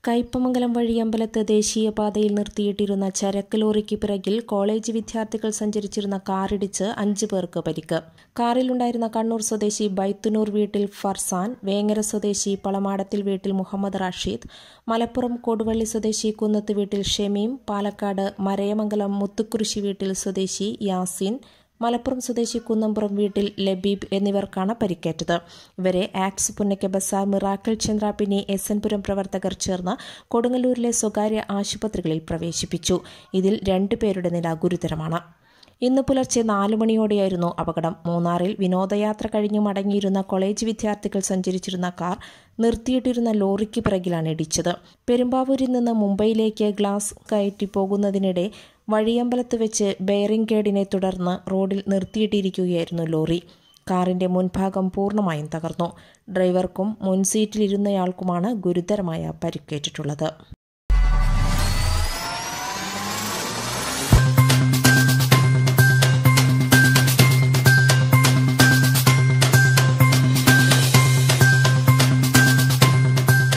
കയ്പമംഗലം വഴി അമ്പലത്ത് ദേശീയപാതയിൽ നിർത്തിയിട്ടിരുന്ന ചരക്ക് ലോറിക്ക് പിറകിൽ കോളേജ് വിദ്യാർത്ഥികൾ സഞ്ചരിച്ചിരുന്ന കാറിടിച്ച് അഞ്ചു പേർക്ക് പരിക്ക് കാറിലുണ്ടായിരുന്ന കണ്ണൂർ സ്വദേശി ബൈത്തുനൂർ വീട്ടിൽ ഫർസാൻ വേങ്ങര സ്വദേശി പളമാടത്തിൽ വീട്ടിൽ മുഹമ്മദ് റാഷീദ് മലപ്പുറം കൊടുവള്ളി സ്വദേശി കുന്നത്ത് വീട്ടിൽ ഷമീം പാലക്കാട് മരയമംഗലം മുത്തുക്കുരിശി വീട്ടിൽ സ്വദേശി യാസിൻ മലപ്പുറം സ്വദേശി കുന്നംപുറം വീട്ടിൽ ലബീബ് എന്നിവർക്കാണ് പരിക്കേറ്റത് ഇവരെ ആക്സ് Punnakka Bazar miracle Chandrappinni S N Puram പ്രവർത്തകർ ചേർന്ന് കൊടുങ്ങല്ലൂരിലെ സ്വകാര്യ ആശുപത്രികളിൽ പ്രവേശിപ്പിച്ചു ഇതിൽ രണ്ടുപേരുടെ നില ഗുരുതരമാണ് ഇന്ന് പുലർച്ചെ നാലു മണിയോടെയായിരുന്നു അപകടം മൂന്നാറിൽ വിനോദയാത്ര കഴിഞ്ഞു മടങ്ങിയിരുന്ന കോളേജ് വിദ്യാർത്ഥികൾ സഞ്ചരിച്ചിരുന്ന കാർ നിർത്തിയിട്ടിരുന്ന ലോറിക്ക് പിറകിലാണ് ഇടിച്ചത് പെരുമ്പാവൂരിൽ നിന്ന് മുംബൈയിലേക്ക് ഗ്ലാസ് കയറ്റി പോകുന്നതിനിടെ വഴിയമ്പലത്ത് വെച്ച് ബെയറിംഗ് കേടിനെ തുടർന്ന് റോഡിൽ നിർത്തിയിട്ടിരിക്കുകയായിരുന്നു ലോറി കാറിന്റെ മുൻഭാഗം പൂർണ്ണമായും തകർന്നു ഡ്രൈവർക്കും മുൻസീറ്റിലിരുന്നയാൾക്കുമാണ് ഗുരുതരമായ പരിക്കേറ്റിട്ടുള്ളത്